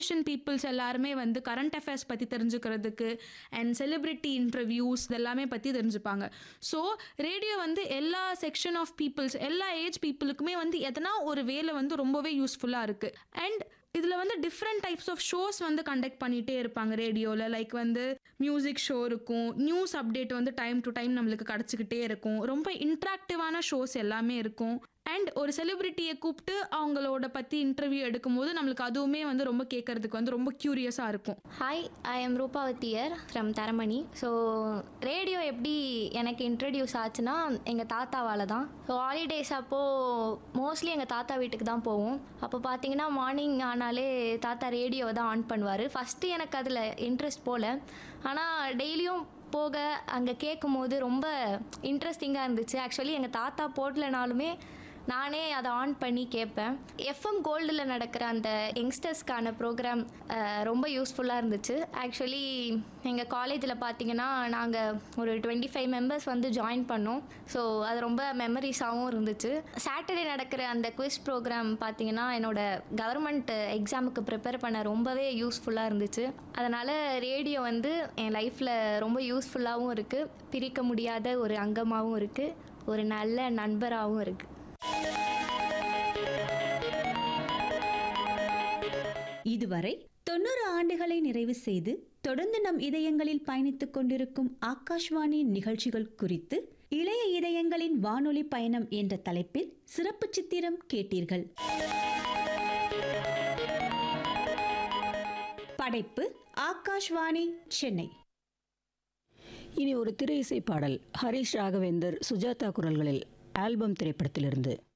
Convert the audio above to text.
peoples எல்லாருமே வந்து current affairs பற்றி தெரிஞ்சுக்கிறதுக்கு அண்ட் செலிப்ரிட்டி இன்டர்வியூஸ் இதெல்லாமே பற்றி தெரிஞ்சுப்பாங்க ஸோ ரேடியோ வந்து எல்லா செக்ஷன் ஆஃப் பீப்புள்ஸ் எல்லா ஏஜ் பீப்புளுக்குமே வந்து எதனா ஒரு வேலை வந்து ரொம்பவே யூஸ்ஃபுல்லாக இருக்குது அண்ட் இதில் வந்து டிஃப்ரெண்ட் டைப்ஸ் ஆஃப் ஷோஸ் வந்து கண்டக்ட் பண்ணிகிட்டே இருப்பாங்க ரேடியோவில் லைக் வந்து மியூசிக் ஷோ இருக்கும் நியூஸ் அப்டேட் வந்து டைம் டு டைம் நம்மளுக்கு கிடச்சிக்கிட்டே இருக்கும் ரொம்ப இன்ட்ராக்டிவான ஷோஸ் எல்லாமே இருக்கும் அண்ட் ஒரு செலிபிரிட்டியை கூப்பிட்டு அவங்களோட பற்றி இன்டர்வியூ எடுக்கும்போது நம்மளுக்கு அதுவுமே வந்து ரொம்ப கேட்கறதுக்கு வந்து ரொம்ப க்யூரியஸாக இருக்கும் ஹாய் ஐ எம் ரூபாவத்தியர் ஃப்ரம் தரமணி ஸோ ரேடியோ எப்படி எனக்கு இன்ட்ரடியூஸ் ஆச்சுன்னா எங்கள் தாத்தாவால் தான் ஸோ ஹாலிடேஸ் அப்போது மோஸ்ட்லி எங்கள் தாத்தா வீட்டுக்கு தான் போவோம் அப்போ பார்த்தீங்கன்னா மார்னிங் ஆனாலே தாத்தா ரேடியோவை தான் ஆன் பண்ணுவார் ஃபஸ்ட்டு எனக்கு அதில் இன்ட்ரெஸ்ட் போல ஆனால் டெய்லியும் போக அங்கே கேட்கும் போது ரொம்ப இன்ட்ரெஸ்டிங்காக இருந்துச்சு ஆக்சுவலி எங்கள் தாத்தா போடலனாலுமே நானே அதை ஆன் பண்ணி கேட்பேன் எஃப்எம் கோல்டில் நடக்கிற அந்த யங்ஸ்டர்ஸ்க்கான ப்ரோக்ராம் ரொம்ப யூஸ்ஃபுல்லாக இருந்துச்சு ஆக்சுவலி எங்கள் காலேஜில் பார்த்தீங்கன்னா நாங்கள் ஒரு டுவெண்ட்டி ஃபைவ் மெம்பர்ஸ் வந்து ஜாயின் பண்ணோம் ஸோ அது ரொம்ப மெமரிஸாகவும் இருந்துச்சு சாட்டர்டே நடக்கிற அந்த குவிஸ் ப்ரோக்ராம் பார்த்தீங்கன்னா என்னோட கவர்மெண்ட் எக்ஸாமுக்கு ப்ரிப்பேர் பண்ண ரொம்பவே யூஸ்ஃபுல்லாக இருந்துச்சு அதனால் ரேடியோ வந்து என் லைஃப்பில் ரொம்ப யூஸ்ஃபுல்லாகவும் இருக்குது பிரிக்க முடியாத ஒரு அங்கமாகவும் இருக்குது ஒரு நல்ல நண்பராகவும் இருக்குது இதுவரை தொண்ணூறு ஆண்டுகளை நிறைவு செய்து தொடர்ந்து நம் இதயங்களில் பயணித்துக் கொண்டிருக்கும் ஆகாஷ்வாணி நிகழ்ச்சிகள் குறித்து இளைய இதயங்களின் வானொலி பயணம் என்ற தலைப்பில் சிறப்பு சித்திரம் கேட்டீர்கள் படைப்பு ஆகாஷ்வாணி சென்னை இனி ஒரு திரை இசை பாடல் ஹரிஷ் ராகவேந்தர் சுஜாதா குரல்களில் ஆல்பம் திரைப்படத்திலிருந்து